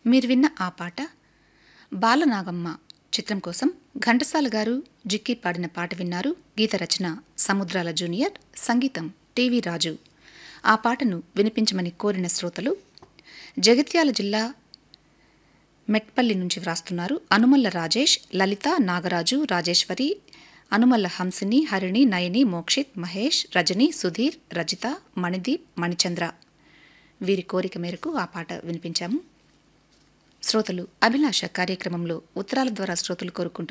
మీరు విన్న ఆ పాట బాలనాగమ్మ చిత్రం కోసం ఘంటసాల గారు జిక్కి పాడిన పాట విన్నారు గీత రచన సముద్రాల జూనియర్ సంగీతం టీవీ రాజు ఆ పాటను వినిపించమని కోరిన శ్రోతలు జగిత్యాల జిల్లా మెట్పల్లి నుంచి వ్రాస్తున్నారు అనుమల్ల రాజేష్ లలిత నాగరాజు రాజేశ్వరి అనుమల్ల హంసిని హరిణి నయని మోక్షిత్ మహేష్ రజని సుధీర్ రజిత మణిదీప్ మణిచంద్ర వీరి కోరిక మేరకు ఆ పాట వినిపించాము శ్రోతలు అభిలాష కార్యక్రమంలో ఉత్తరాల ద్వారా శ్రోతలు కోరుకుంటున్నారు